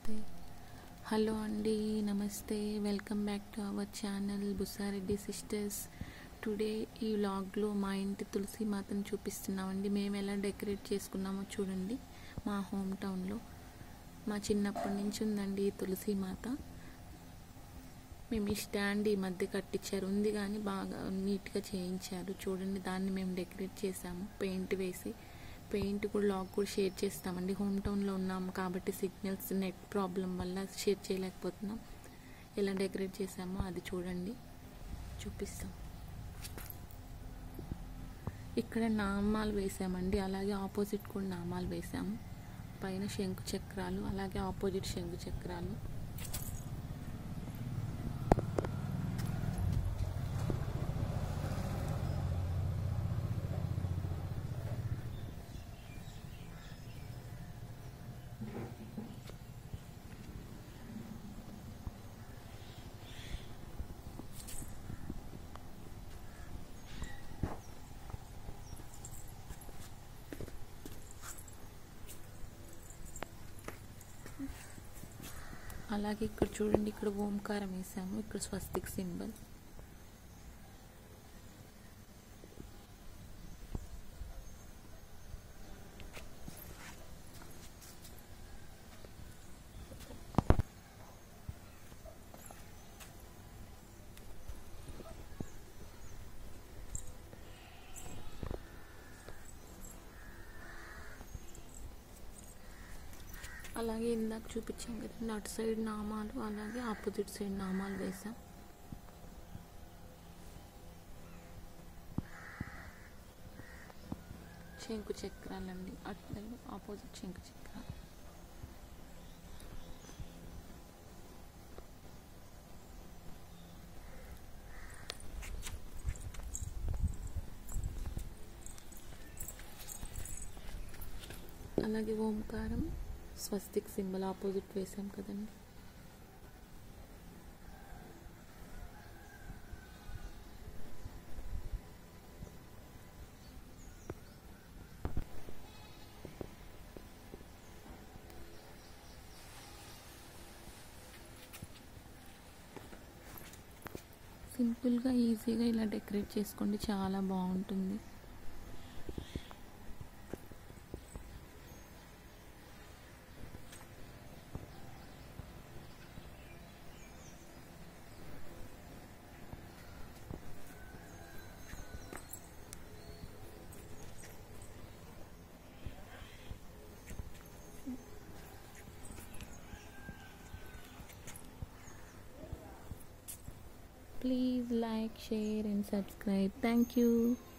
నమస్తే హలో అండి నమస్తే welcome back to our channel Busareddy sisters today ఈ వ్లాగ్లో మా ఇంటి తులసి మాతను చూపిస్తున్నామండి మేము ఎలా డెకరేట్ చేసుకున్నామో చూడండి మా హోమ్ టౌన్లో మా చిన్నప్పటి నుంచి ఉందండి ఈ తులసి మాత మేము ఈ స్టాండ్ ఈ మధ్య కట్టించారు ఉంది కానీ బాగా నీట్గా చేయించారు చూడండి దాన్ని మేము డెకరేట్ చేసాము పెయింట్ వేసి పెయింట్ కూడా లాగ్ కూడా షేర్ చేస్తామండి హోమ్ టౌన్లో ఉన్నాము కాబట్టి సిగ్నల్స్ నెట్ ప్రాబ్లం వల్ల షేర్ చేయలేకపోతున్నాం ఎలా డెకరేట్ చేసామో అది చూడండి చూపిస్తాం ఇక్కడ నామాలు వేసామండి అలాగే ఆపోజిట్ కూడా నామాలు వేసాము పైన శంకు చక్రాలు అలాగే ఆపోజిట్ శంకు చక్రాలు అలాగే ఇక్కడ చూడండి ఇక్కడ ఓంకారం వేసాము ఇక్కడ స్వస్తిక్ సింబల్ అలాగే ఇందాక చూపించాం కదండి అటు సైడ్ నామాలు అలాగే ఆపోజిట్ సైడ్ నామాలు వేసాం శంకు చక్రాలండి అటు సైడ్ ఆపోజిట్ శంకు చక్రాలు అలాగే ఓంకారం స్వస్తిక్ సింబల్ ఆపోజిట్ వేసాం కదండి సింపుల్గా ఈజీగా ఇలా డెకరేట్ చేసుకోండి చాలా బాగుంటుంది Please like, share, and subscribe. Thank you.